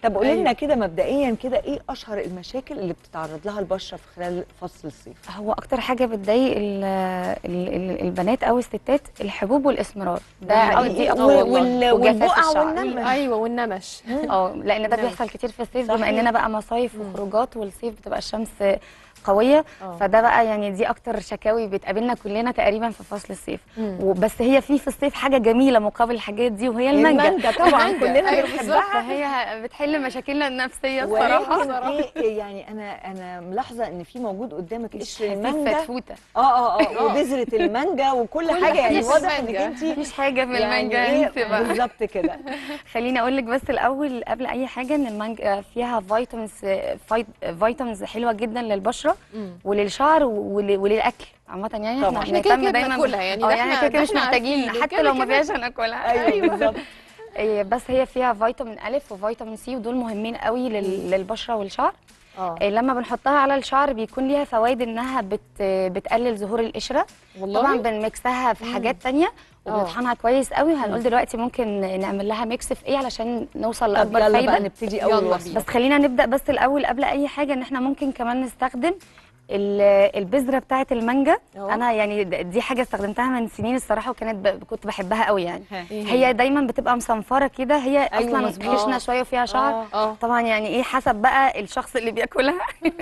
طب قولي أيوة. لنا كده مبدئيا كده ايه اشهر المشاكل اللي بتتعرض لها البشره في خلال فصل الصيف هو اكتر حاجه بتضايق ال- ال- ال- البنات او الستات الحبوب والاسمرار ده أو دي أكتر و- والله. وال- وجفاف والبقع الشعر. والنمش ايوه والنمش اه لان ده نعم. بيحصل كتير في الصيف صحيح. بما اننا بقى مصايف وخروجات والصيف بتبقى الشمس قويه آه. فده بقى يعني دي اكتر شكاوي بتقابلنا كلنا تقريبا في فصل الصيف مم. وبس هي في في الصيف حاجه جميله مقابل الحاجات دي وهي المانجا المانجا طبعا المانجا، كلنا أيوة بنحبها فهي بتحل مشاكلنا النفسيه الصراحه ولكن ايه يعني انا انا ملاحظه ان في موجود قدامك قشر حسيت المانجا فتفوته اه اه اه وبذره المانجا وكل كل حاجه يعني حاجة في واضح انك المانجا. انت مفيش حاجه في يعني المانجا إيه انت بقى بالظبط كده خليني اقول لك بس الاول قبل اي حاجه ان المانجا فيها فيتامينز فايت فيتامينز حلوه جدا للبشره مم. وللشعر ول- وللاكل عامه يعني طبعاً. إحنا كده بنهتم كده دايما بناكلها يعني، اه ده يعني إحنا- كده كده ده مش إحنا محتاجين عارفين، حتى وكده لو ما كده. فيهاش هناكلها ايوه بالظبط إيه، بس هي فيها فيتامين الف وفيتامين سي ودول مهمين قوي لل- للبشره والشعر اه إيه، لما بنحطها على الشعر بيكون ليها فوائد انها بت بتقلل ظهور القشره والله طبعا بنمكسها في حاجات تانية آه. وبنطحنها كويس قوي وهنقول دلوقتي ممكن نعمل لها ميكس في ايه علشان نوصل طب لاكبر يلا فايده بقى نبتدي اول يلا وصفه بينا. بس خلينا نبدا بس الاول قبل اي حاجه ان احنا ممكن كمان نستخدم ال- البذره بتاعه المانجا أهو. انا يعني د- دي حاجه استخدمتها من سنين الصراحه وكانت ب... كنت بحبها قوي يعني ها. إيه هي دايما بتبقى مصنفره كده هي أيوة اصلا مظبوط. خشنه شويه وفيها شعر آه. اه طبعا يعني ايه حسب بقى الشخص اللي بياكلها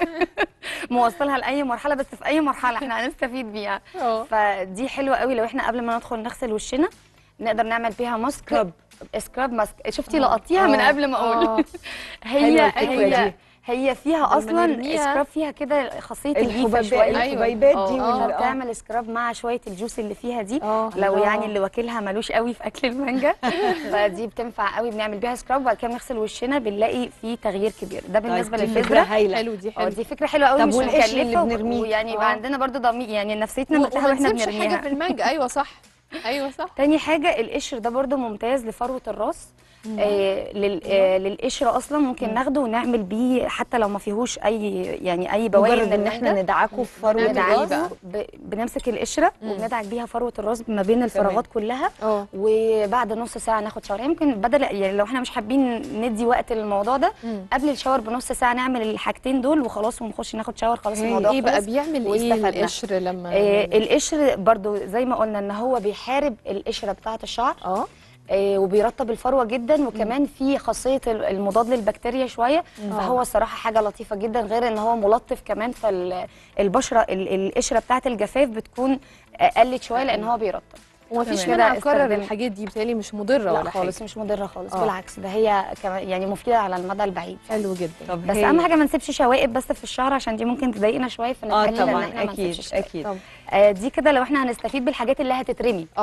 موصلها لاي مرحله بس في اي مرحله احنا هنستفيد بيها اه فدي حلوه قوي لو احنا قبل ما ندخل نغسل وشنا نقدر نعمل بيها ماسك سكراب. سكراب ماسك شفتي لقطيها من آه. قبل ما اقول آه. حلوة هي الفكرة هي دي. هي فيها لما اصلا نرميها- سكراب فيها كده خاصيه الجيفه الحبيبات شويه الحبيبات دي اه وال- آه. بتعمل سكراب مع شويه الجوس اللي فيها دي اه لو الله. يعني اللي واكلها ملوش قوي في اكل المانجا فدي بتنفع قوي بنعمل بيها سكراب وبعد كده بنغسل وشنا بنلاقي فيه تغيير كبير ده بالنسبه طيب، دي فكرة للبذره هايله حلو دي اه حلو دي فكره حلوه قوي طب مش والقشر اللي مكلفه بنرميه؟ ويعني يبقى آه. عندنا برضو ضمير يعني نفسيتنا و- مرتاحه وما واحنا نسيبش حاجه بنرميها في المانجا ايوه صح ايوه صح تاني حاجة القشر ده برضو ممتاز لفروة الراس آه لل آه للقشر اصلا ممكن ناخده ونعمل بيه حتى لو ما فيهوش اي يعني اي بواقي مجرد من ان احنا المانجا ندعكه في فروه ندعك الراس بقى. ب... بنمسك القشره مم. وبندعك بيها فروه الراس ما بين الفراغات كلها اه وبعد نص ساعه ناخد شاور يمكن بدل يعني لو احنا مش حابين ندي وقت للموضوع ده مم. قبل الشاور بنص ساعه نعمل الحاجتين دول وخلاص ونخش ناخد شاور خلاص هاي. الموضوع ايه بقى خلص. بيعمل ايه واستفدنا. القشر لما آه القشر برضو زي ما قلنا ان هو بيحارب القشره بتاعه الشعر اه آه، وبيرطب الفروه جدا وكمان في خاصيه ال- المضاد للبكتيريا شويه فهو الصراحه حاجه لطيفه جدا غير ان هو ملطف كمان فالبشره القشره بتاعه الجفاف بتكون آه، قلت شويه لان هو بيرطب ومفيش تمام. منها كده نكرر استخدم- الحاجات دي بالتالي مش مضره لا ولا خالص حاجه مش مضره خالص آه. بالعكس ده هي كمان يعني مفيده على المدى البعيد حلو جدا طب بس هاي. اهم حاجه ما نسيبش شوائب بس في الشعر عشان دي ممكن تضايقنا شويه اه فنتاكد ان طبعا احنا ما اكيد نسيبش شوائب. اكيد طب آه، دي كده لو احنا هنستفيد بالحاجات اللي هتترمي